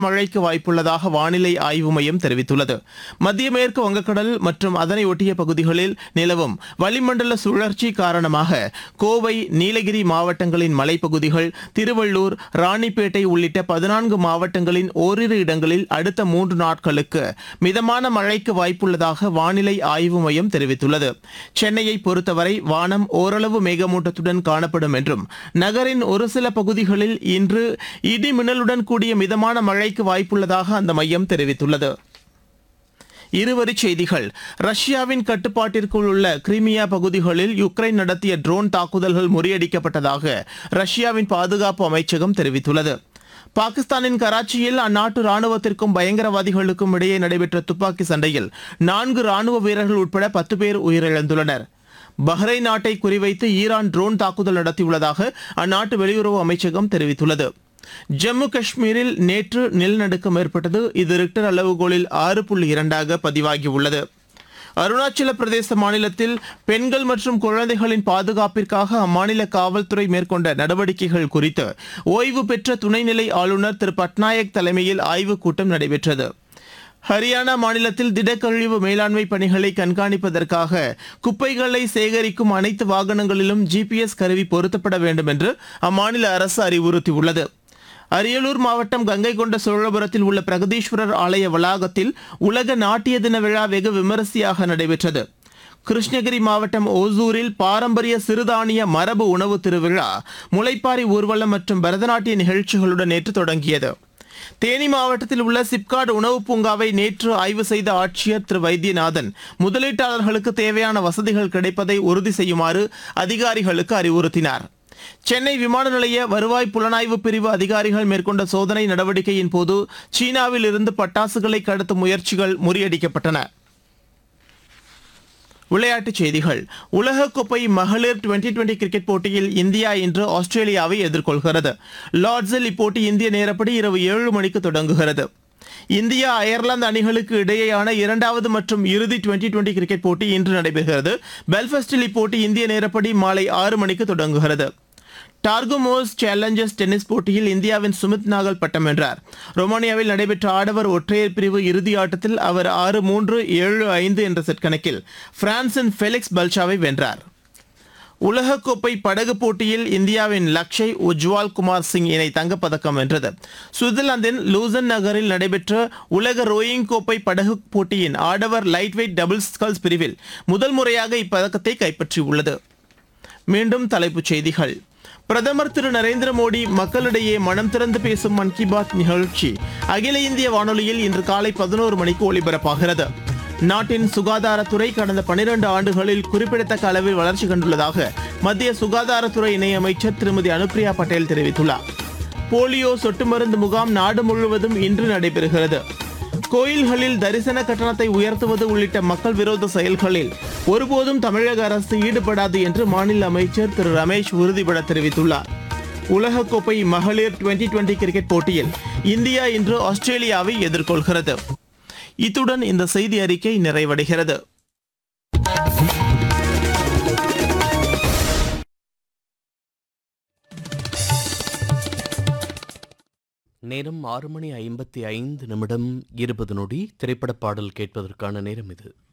மழைக்கு வாய்ப்புள்ளதாக வானிலை ஆய்வு மையம் தெரிவித்துள்ளது மத்திய மேற்கு வங்கக்கடல் மற்றும் அதனை ஒட்டிய பகுதிகளில் நிலவும் வளிமண்டல சுழற்சி காரணமாக கோவை நீலகிரி மாவட்டங்களின் மலைப்பகுதிகள் திருவள்ளூர் ராணிப்பேட்டை உள்ளிட்ட பதினான்கு மாவட்டங்களின் ஓரிரு இடங்களில் அடுத்த மூன்று நாட்களுக்கு மிதமான மழைக்கு வாய்ப்புள்ளதாக வானிலை ஆய்வு மையம் தெரிவித்துள்ளது சென்னையை பொறுத்தவரை வானம் ஓரளவு மேகமூட்டத்துடன் காணப்படும் என்றும் நகரின் ஒரு சில பகுதிகளில் இன்று இடி மின்னலுடன் கூடிய மிதமான மழைக்கு வாய்ப்புள்ளதாக அந்த மையம் தெரிவித்துள்ளது இருவரிச் செய்திகள் ரஷ்யாவின் கட்டுப்பாட்டிற்குள் உள்ள கிரிமியா பகுதிகளில் யுக்ரைன் நடத்திய ட்ரோன் தாக்குதல்கள் முறியடிக்கப்பட்டதாக ரஷ்யாவின் பாதுகாப்பு அமைச்சகம் தெரிவித்துள்ளது பாகிஸ்தானின் கராச்சியில் அந்நாட்டு ராணுவத்திற்கும் பயங்கரவாதிகளுக்கும் இடையே நடைபெற்ற துப்பாக்கி சண்டையில் நான்கு ராணுவ வீரர்கள் உட்பட பத்து பேர் உயிரிழந்துள்ளனர் பஹ்ரைன் நாட்டை குறிவைத்து ஈரான் ட்ரோன் தாக்குதல் நடத்தியுள்ளதாக அந்நாட்டு வெளியுறவு அமைச்சகம் தெரிவித்துள்ளது ஜம்மு காஷ்மீரில் நேற்று நிலநடுக்கம் ஏற்பட்டது இது ரிக்டர் அளவுகோலில் ஆறு புள்ளி இரண்டாக பதிவாகியுள்ளது அருணாச்சல பிரதேச மாநிலத்தில் பெண்கள் மற்றும் குழந்தைகளின் பாதுகாப்பிற்காக அம்மாநில காவல்துறை மேற்கொண்ட நடவடிக்கைகள் குறித்து ஓய்வு பெற்ற துணைநிலை ஆளுநர் திரு பட்நாயக் தலைமையில் ஆய்வுக் கூட்டம் நடைபெற்றது ஹரியானா மாநிலத்தில் திடக்கழிவு மேலாண்மை பணிகளை கண்காணிப்பதற்காக குப்பைகளை சேகரிக்கும் அனைத்து வாகனங்களிலும் ஜிபிஎஸ் கருவி பொருத்தப்பட வேண்டும் என்று அம்மாநில அரசு அறிவுறுத்தியுள்ளது அரியலூர் மாவட்டம் கங்கை கொண்ட சோழபுரத்தில் உள்ள பிரகதீஸ்வரர் ஆலய வளாகத்தில் உலக நாட்டிய தின விழா வெகு விமரிசையாக நடைபெற்றது கிருஷ்ணகிரி மாவட்டம் ஓசூரில் பாரம்பரிய சிறுதானிய மரபு உணவு திருவிழா முளைப்பாரி ஊர்வலம் மற்றும் பரதநாட்டிய நிகழ்ச்சிகளுடன் நேற்று தொடங்கியது தேனி மாவட்டத்தில் உள்ள சிப்காட் உணவு பூங்காவை நேற்று ஆய்வு செய்த ஆட்சியர் திரு வைத்தியநாதன் முதலீட்டாளர்களுக்கு தேவையான வசதிகள் கிடைப்பதை உறுதி செய்யுமாறு அதிகாரிகளுக்கு அறிவுறுத்தினார் சென்னை விமான நிலைய வருவாய் புலனாய்வு பிரிவு அதிகாரிகள் மேற்கொண்ட சோதனை நடவடிக்கையின் போது சீனாவில் இருந்து பட்டாசுகளை கடத்தும் முயற்சிகள் முறியடிக்கப்பட்டன விளையாட்டுச் செய்திகள் உலகக்கோப்பை மகளிர் டுவெண்டி டுவெண்டி கிரிக்கெட் போட்டியில் இந்தியா இன்று ஆஸ்திரேலியாவை எதிர்கொள்கிறது லார்ட்ஸில் இப்போட்டி இந்திய நேரப்படி இரவு ஏழு மணிக்கு தொடங்குகிறது இந்தியா அயர்லாந்து அணிகளுக்கு இடையேயான இரண்டாவது மற்றும் இறுதி டுவெண்டி டுவெண்டி கிரிக்கெட் போட்டி இன்று நடைபெறுகிறது பெல்ஃபாஸ்டில் இப்போட்டி இந்திய நேரப்படி மாலை ஆறு மணிக்கு தொடங்குகிறது டார்குமோஸ் சேலஞ்சர்ஸ் டென்னிஸ் போட்டியில் இந்தியாவின் சுமித் நாகல் பட்டம் வென்றார் ரொமானியாவில் நடைபெற்ற ஆடவர் ஒற்றையர் பிரிவு இறுதி ஆட்டத்தில் அவர் ஆறு மூன்று ஏழு ஐந்து என்ற செட் கணக்கில் பிரான்சின் ஃபெலிக்ஸ் பல்ஷாவை வென்றார் உலகக்கோப்பை படகு போட்டியில் இந்தியாவின் லக்ஷய் உஜ்வால் குமார் சிங் இணை தங்கப்பதக்கம் வென்றது சுவிட்சர்லாந்தின் லூசன் நகரில் நடைபெற்ற உலக ரோயிங் கோப்பை படகு போட்டியின் ஆடவர் லைட் வெயிட் டபுள் ஸ்கல்ஸ் பிரிவில் முதல் முறையாக இப்பதக்கத்தை கைப்பற்றியுள்ளது மீண்டும் தலைப்புச் செய்திகள் பிரதமர் திரு நரேந்திர மோடி மக்களிடையே மனம் திறந்து பேசும் மன் கி பாத் நிகழ்ச்சி அகில இந்திய வானொலியில் இன்று காலை பதினோரு மணிக்கு ஒலிபரப்பாகிறது நாட்டின் சுகாதாரத்துறை கடந்த பனிரெண்டு ஆண்டுகளில் குறிப்பிடத்தக்க அளவில் வளர்ச்சி கண்டுள்ளதாக மத்திய சுகாதாரத்துறை இணையமைச்சர் திருமதி அனுப்பிரியா பட்டேல் தெரிவித்துள்ளார் போலியோ சொட்டு மருந்து முகாம் நாடு முழுவதும் இன்று நடைபெறுகிறது கோயில்களில் தரிசன கட்டணத்தை உயர்த்துவது உள்ளிட்ட மக்கள் விரோத செயல்களில் ஒருபோதும் தமிழக அரசு ஈடுபடாது என்று மாநில அமைச்சர் திரு ரமேஷ் உறுதிபட தெரிவித்துள்ளார் உலகக்கோப்பை மகளிர் டுவெண்டி டுவெண்டி கிரிக்கெட் போட்டியில் இந்தியா இன்று ஆஸ்திரேலியாவை எதிர்கொள்கிறது இத்துடன் இந்த செய்தி அறிக்கை நிறைவடைகிறது நேரம் ஆறு மணி ஐம்பத்தி ஐந்து நிமிடம் இருபது நொடி திரைப்பட பாடல் கேட்பதற்கான நேரம் இது